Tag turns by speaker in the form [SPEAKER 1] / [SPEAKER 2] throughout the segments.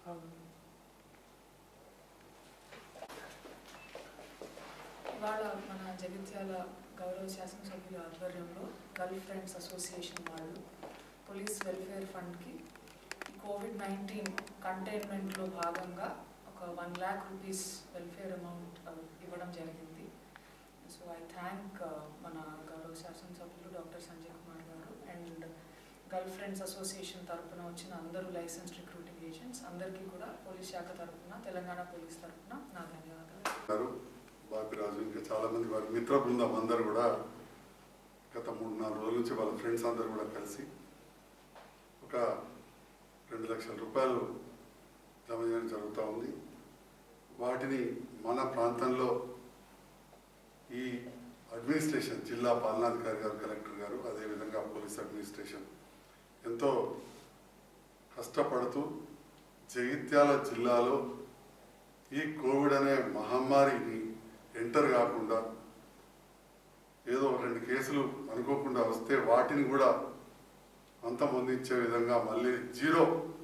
[SPEAKER 1] ఇవాళ మన జగిత్యాల గౌరవ శాసనసభ్యుల ఆధ్వర్యంలో గల్ఫ్ ఫ్రెండ్స్ అసోసియేషన్ వాళ్ళు పోలీస్ వెల్ఫేర్ ఫండ్కి కోవిడ్ నైన్టీన్ కంటైన్మెంట్లో భాగంగా ఒక one lakh rupees welfare amount ఇవ్వడం జరిగింది సో ఐ థ్యాంక్ మన గౌరవ శాసనసభ్యులు డాక్టర్ సంజయ్ కుమార్ గారు అండ్ గల్ఫ్ ఫ్రెండ్స్ అసోసియేషన్ తరపున వచ్చిన అందరూ లైసెన్స్ రిక్రూటింగ్ ఏజెంట్స్ అందరికీ కూడా పోలీస్ శాఖ తరపున తెలంగాణ పోలీస్ తరపున నా ధన్యవాదాలు
[SPEAKER 2] గారు బాపిరాజు ఇంకా చాలా మంది వారి మిత్ర బృందం అందరూ కూడా గత మూడు నాలుగు రోజుల నుంచి వాళ్ళ ఫ్రెండ్స్ అందరూ కూడా కలిసి ఒక రెండు లక్షల రూపాయలు జమ చేయడం జరుగుతూ ఉంది వాటిని మన ప్రాంతంలో ఈ అడ్మినిస్ట్రేషన్ జిల్లా పాలనాధికారి గారు కలెక్టర్ గారు అదేవిధంగా పోలీస్ అడ్మినిస్ట్రేషన్ ఎంతో కష్టపడుతూ జగిత్యాల జిల్లాలో ఈ కోవిడ్ అనే మహమ్మారిని ఎంటర్ కాకుండా ఏదో ఒక రెండు కేసులు అనుకోకుండా వస్తే వాటిని కూడా అంతమొందించే విధంగా మళ్ళీ జీరో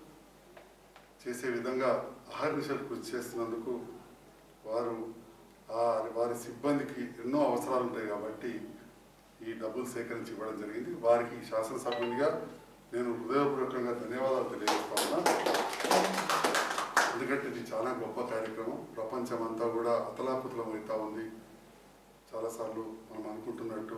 [SPEAKER 2] చేసే విధంగా అహర్నిశలు కృషి చేస్తున్నందుకు వారు ఆ వారి సిబ్బందికి ఎన్నో అవసరాలు ఉంటాయి కాబట్టి ఈ డబ్బులు సేకరించి ఇవ్వడం జరిగింది వారికి శాసనసభ్యునిగా నేను హృదయపూర్వకంగా ధన్యవాదాలు తెలియజేస్తా ఉన్నా ఎందుకంటే ఇది చాలా గొప్ప కార్యక్రమం ప్రపంచం అంతా కూడా అతలాకుతలం అవుతా ఉంది చాలాసార్లు మనం అనుకుంటున్నట్టు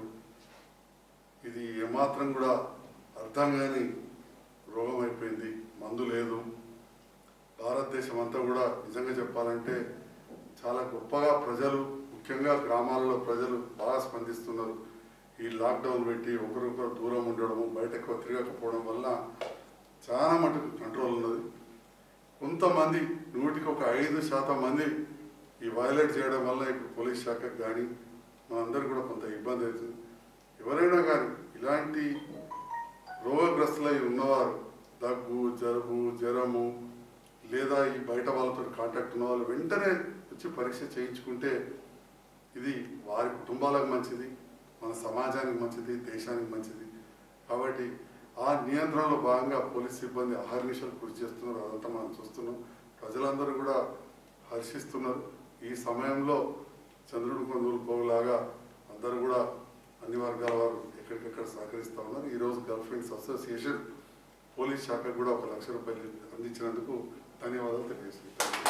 [SPEAKER 2] ఇది ఏమాత్రం కూడా అర్థం కాని రోగం అయిపోయింది మందు లేదు భారతదేశం అంతా కూడా నిజంగా చెప్పాలంటే చాలా గొప్పగా ప్రజలు ముఖ్యంగా గ్రామాలలో ప్రజలు బాగా స్పందిస్తున్నారు ఈ లాక్డౌన్ పెట్టి ఒకరొకరు దూరం ఉండడము బయట ఎక్కువ తిరగకపోవడం వల్ల చాలా మటుకు కంట్రోల్ ఉన్నది కొంతమంది నూటికి ఒక ఐదు శాతం మంది ఈ వైలేట్ చేయడం వల్ల ఇప్పుడు పోలీస్ శాఖకు కానీ మనందరికీ కూడా కొంత ఇబ్బంది అవుతుంది ఎవరైనా కానీ ఇలాంటి రోగగ్రస్తులై ఉన్నవారు దగ్గు జలుబు జ్వరము లేదా ఈ బయట వాళ్ళతో కాంటాక్ట్ ఉన్న వాళ్ళు వెంటనే వచ్చి పరీక్ష చేయించుకుంటే ఇది వారి కుటుంబాలకు మంచిది మన సమాజానికి మంచిది దేశానికి మంచిది కాబట్టి ఆ నియంత్రణలో భాగంగా పోలీస్ సిబ్బంది అహర్నిశలు కృషి చేస్తున్నారు అదంతా మనం చూస్తున్నాం ప్రజలందరూ కూడా హర్షిస్తున్నారు ఈ సమయంలో చంద్రుడు కొందులు పోగులాగా అందరూ కూడా అన్ని వర్గాల వారు ఎక్కడికెక్కడ సహకరిస్తూ ఉన్నారు ఈరోజు గర్ల్ ఫ్రెండ్స్ అసోసియేషన్ పోలీస్ శాఖకు కూడా ఒక లక్ష రూపాయలు అందించినందుకు ధన్యవాదాలు తెలియజేస్తున్నాను